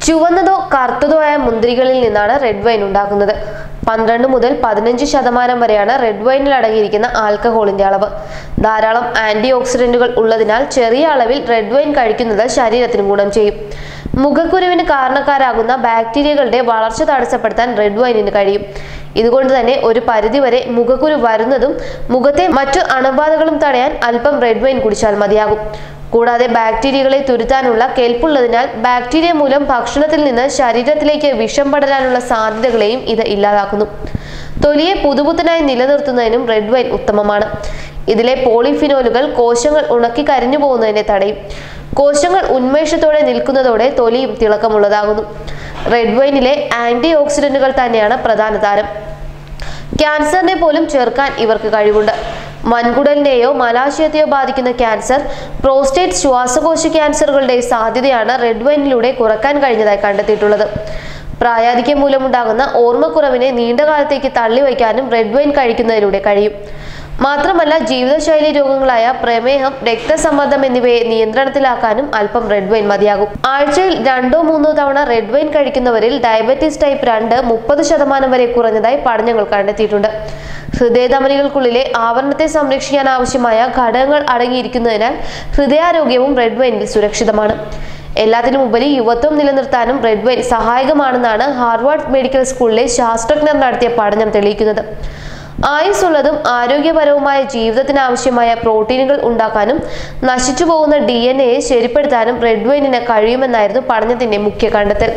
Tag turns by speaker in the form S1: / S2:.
S1: ചുവന്നതോ കറുത്തതോ ആയ മുന്തിരികളിൽ നിന്നാണ് red wine ഉണ്ടാക്കുന്നത് പന്ത്രണ്ട് മുതൽ പതിനഞ്ച് ശതമാനം വരെയാണ് റെഡ് വൈനിൽ അടങ്ങിയിരിക്കുന്ന ആൽക്കഹോളിന്റെ അളവ് ധാരാളം ആന്റി ഓക്സിഡന്റുകൾ ഉള്ളതിനാൽ ചെറിയ അളവിൽ റെഡ് വൈൻ കഴിക്കുന്നത് ശരീരത്തിന് ഗുണം ചെയ്യും മുഖക്കുരുവിന് കാരണക്കാരാകുന്ന ബാക്ടീരിയകളുടെ വളർച്ച തടസ്സപ്പെടുത്താൻ റെഡ് വൈനിന് കഴിയും ഇതുകൊണ്ട് തന്നെ ഒരു പരിധിവരെ മുഖക്കുരു വരുന്നതും മുഖത്തെ മറ്റു അണുബാധകളും തടയാൻ അല്പം റെഡ് വൈൻ കുടിച്ചാൽ മതിയാകും കൂടാതെ ബാക്ടീരിയകളെ തുരുത്താനുള്ള കെൽപ്പുള്ളതിനാൽ ബാക്ടീരിയ മൂലം ഭക്ഷണത്തിൽ നിന്ന് ശരീരത്തിലേക്ക് വിഷം പടരാനുള്ള സാധ്യതകളെയും ഇത് ഇല്ലാതാക്കുന്നു തൊലിയെ പുതുപുത്തനായി നിലനിർത്തുന്നതിനും റെഡ് വൈൻ ഉത്തമമാണ് ഇതിലെ പോളിഫിനോലുകൾ കോശങ്ങൾ ഉണക്കി കരിഞ്ഞു പോകുന്നതിനെ തടയും കോശങ്ങൾ ഉന്മേഷത്തോടെ നിൽക്കുന്നതോടെ തൊലിയും തിളക്കമുള്ളതാകുന്നു റെഡ് വൈനിലെ ആന്റി ഓക്സിഡന്റുകൾ തന്നെയാണ് പ്രധാന താരം ക്യാൻസറിനെ പോലും ചെറുക്കാൻ ഇവർക്ക് കഴിവുണ്ട് വൻകുടലിനെയോ മലാശയത്തെയോ ബാധിക്കുന്ന ക്യാൻസർ പ്രോസ്റ്റേറ്റ് ശ്വാസകോശ ക്യാൻസറുകളുടെ സാധ്യതയാണ് റെഡ് വൈനിലൂടെ കുറക്കാൻ കഴിഞ്ഞതായി കണ്ടെത്തിയിട്ടുള്ളത് പ്രായാധിക്യം മൂലമുണ്ടാകുന്ന ഓർമ്മക്കുറവിനെ നീണ്ടകാലത്തേക്ക് തള്ളിവയ്ക്കാനും റെഡ് വൈൻ കഴിക്കുന്നതിലൂടെ കഴിയും മാത്രമല്ല ജീവിതശൈലി രോഗങ്ങളായ പ്രമേഹം രക്തസമ്മർദ്ദം എന്നിവയെ നിയന്ത്രണത്തിലാക്കാനും അല്പം റെഡ് വൈൻ മതിയാകും ആഴ്ചയിൽ രണ്ടോ മൂന്നോ തവണ റെഡ് വൈൻ കഴിക്കുന്നവരിൽ ഡയബറ്റീസ് ടൈപ്പ് രണ്ട് മുപ്പത് ശതമാനം വരെ കുറഞ്ഞതായി പഠനങ്ങൾ കണ്ടെത്തിയിട്ടുണ്ട് ഹൃദയധമനികൾക്കുള്ളിലെ ആവരണത്തെ സംരക്ഷിക്കാൻ ആവശ്യമായ ഘടകങ്ങൾ അടങ്ങിയിരിക്കുന്നതിനാൽ ഹൃദയാരോഗ്യവും റെഡ് വൈനിൽ സുരക്ഷിതമാണ് എല്ലാത്തിനും ഉപരി യുവത്വം നിലനിർത്താനും റെഡ് വൈൻ സഹായകമാണെന്നാണ് ഹാർവാർഡ് മെഡിക്കൽ സ്കൂളിലെ ശാസ്ത്രജ്ഞർ നടത്തിയ പഠനം തെളിയിക്കുന്നത് ആയുസ്സുള്ളതും ആരോഗ്യപരവുമായ ജീവിതത്തിന് ആവശ്യമായ പ്രോട്ടീനുകൾ ഉണ്ടാക്കാനും നശിച്ചു പോകുന്ന ഡി എൻ എയെ ശരിപ്പെടുത്താനും റെഡ് വൈനിന് കഴിയുമെന്നായിരുന്നു പഠനത്തിന്റെ മുഖ്യ കണ്ടെത്തൽ